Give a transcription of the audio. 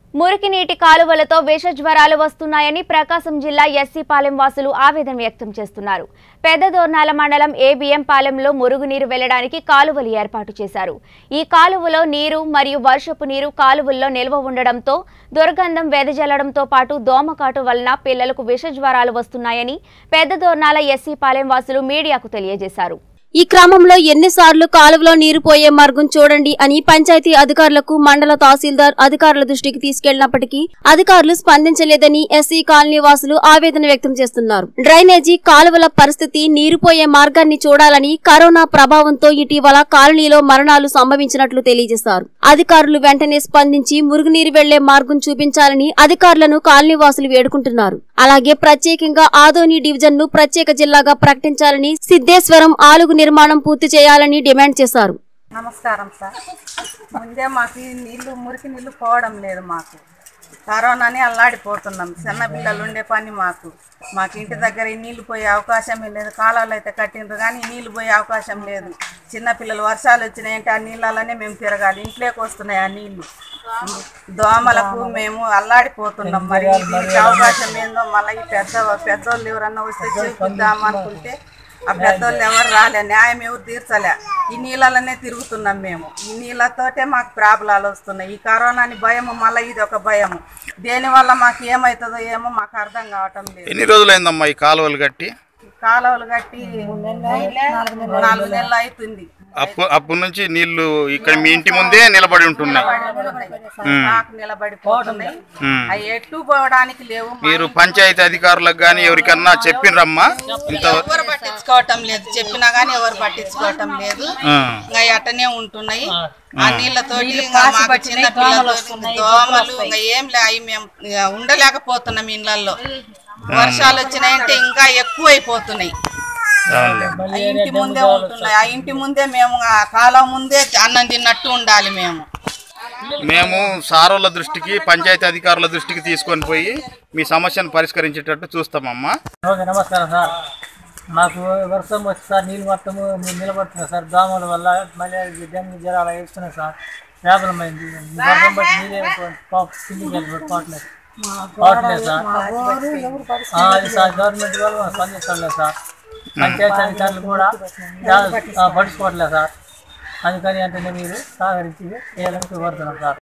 మురికి నీటి కాలువలతో విష జ్వరాలు వస్తున్నాయని ప్రకాశం జిల్లా ఎస్సీ పాలెం వాసులు ఆవేదన వ్యక్తం చేస్తున్నారు పెద్ద దోర్నాల మండలం ఏబిఎం పాలెంలో మురుగునీరు వెళ్లడానికి కాలువలు ఏర్పాటు చేశారు ఈ కాలువలో నీరు మరియు వర్షపు నీరు కాలువల్లో నిల్వ ఉండడంతో దుర్గంధం వెదజల్లడంతో పాటు దోమకాటు వలన పిల్లలకు విష జ్వరాలు వస్తున్నాయని పెద్ద దోర్నాల ఎస్సీ పాలెం వాసులు మీడియాకు తెలియజేశారు ఈ క్రమంలో ఎన్నిసార్లు కాలువలో నీరు పోయే మార్గం చూడండి అని పంచాయతీ అధికారులకు మండల తహసీల్దార్ అధికారుల దృష్టికి తీసుకెళ్లినప్పటికీ అధికారులు స్పందించలేదని ఎస్సీ కాలనీ వాసులు ఆవేదన వ్యక్తం చేస్తున్నారు డ్రైనేజీ కాలువల పరిస్థితి నీరు పోయే మార్గాన్ని చూడాలని కరోనా ప్రభావంతో ఇటీవల కాలనీలో మరణాలు సంభవించినట్లు తెలియజేశారు అధికారులు వెంటనే స్పందించి మురుగునీరు వెళ్లే మార్గం చూపించాలని అధికారులను కాలనీ వాసులు వేడుకుంటున్నారు అలాగే ప్రత్యేకంగా ఆదోని డివిజన్ ను ప్రత్యేక జిల్లాగా ప్రకటించాలని సిద్దేశ్వరం ఆలుగు నిర్మాణం పూర్తి చేయాలని డిమాండ్ చేశారు నమస్కారం సార్ ముందే మాకు ఈ నీళ్లు మురికి నీళ్లు పోవడం లేదు మాకు కరోనాని అల్లాడిపోతున్నాం చిన్న పిల్లలు ఉండే పని మాకు మాకు ఇంటి దగ్గర ఈ నీళ్లు పోయే అవకాశమే లేదు కాలాలు అయితే కట్టిండ్రు కానీ ఈ నీళ్లు పోయే అవకాశం లేదు చిన్న పిల్లలు వర్షాలు వచ్చినాయంటే ఆ నీళ్ళలోనే మేము తిరగాలి ఇంట్లోకి వస్తున్నాయి ఆ నీళ్లు దోమలకు మేము అల్లాడిపోతున్నాం మరి దీనికి అవకాశం ఏందో మళ్ళీ ఈ పెద్ద పెద్దోళ్ళు ఎవరన్నా వస్తే చూపిద్దాం అనుకుంటే ఆ పెద్దోళ్ళు ఎవరు రాలే న్యాయం ఎవరు తీర్చలే ఈ నీళ్ళలోనే తిరుగుతున్నాం మేము ఈ నీళ్ళతోటే మాకు ప్రాబ్లాలు వస్తున్నాయి ఈ కరోనాని భయము మళ్ళీ ఇది ఒక భయము దేనివల్ల మాకు ఏమవుతుందో ఏమో మాకు అర్థం కావటం లేదు ఎన్ని రోజులైందమ్మా ఈ కాలువలు కట్టి కాలువలు కట్టి నాలుగు నెలలు అవుతుంది అప్పు అప్పటి నుంచి నీళ్లు ఇక్కడ మీ ఇంటి ముందే నిలబడి ఉంటున్నాయి నాకు నిలబడిపోతున్నాయి ఉమ్. అవి ఎట్టు పోవడానికి లేవు మీరు పంచాయతీ అధికారులకు కానీ ఎవరికన్నా చెప్పినరమ్మా ఇంత ఎవరు పట్టించుకోవటం లేదు చెప్పినా గానీ ఎవరు పట్టించుకోవటం లేదు ఆ. ఇంకా అట్టనే ఉంటున్నాయి ఆ నీళ్ళతోటి ఇంకా మాకు చిన్న పిల్లలతో దోమలు ఇంకా ఏం లే అవి మేము ఇక ఉండలేకపోతున్నాం ఇళ్ళల్లో వర్షాలు వచ్చినాయంటే ఇంకా ఎక్కువైపోతున్నాయి అవునులే. ఆ ఇంటి ముందే ఉంటున్నాయి ఆ ఇంటి ముందే మేము ఆ కాలం ముందే అన్నం తిన్నట్టు ఉండాలి మేము మేము సారోళ్ళ దృష్టికి పంచాయతీ అధికారుల దృష్టికి తీసుకొని పోయి మీ సమస్యను పరిష్కరించేటట్టు చూస్తామమ్మా ఓకే నమస్కారం సార్ మాకు వర్షం వచ్చి సార్ నీళ్ళు మొత్తము మీరు నిలబడుతున్నాయి సార్ దోమల వల్ల మళ్ళీ డెంగ్యూ జ్వరాలు వేస్తున్నాయి సార్ ప్రాబ్లం అయింది ఈ వర్షం బట్టి నీళ్ళే కిందికి వెళ్ళి పెట్టుకోవట్లేదు పోవట్లేదు సార్ ఆ, అది సార్ గవర్నమెంట్ వాళ్ళు స్పందించలేదు సార్ పంచాయతీ అధికారులు కూడా చాలా, ఆ, పట్టించుకోవట్లేదు సార్ అందుకని అంటే మీరు సహకరించి చేయాలని కోరుతున్నాం సార్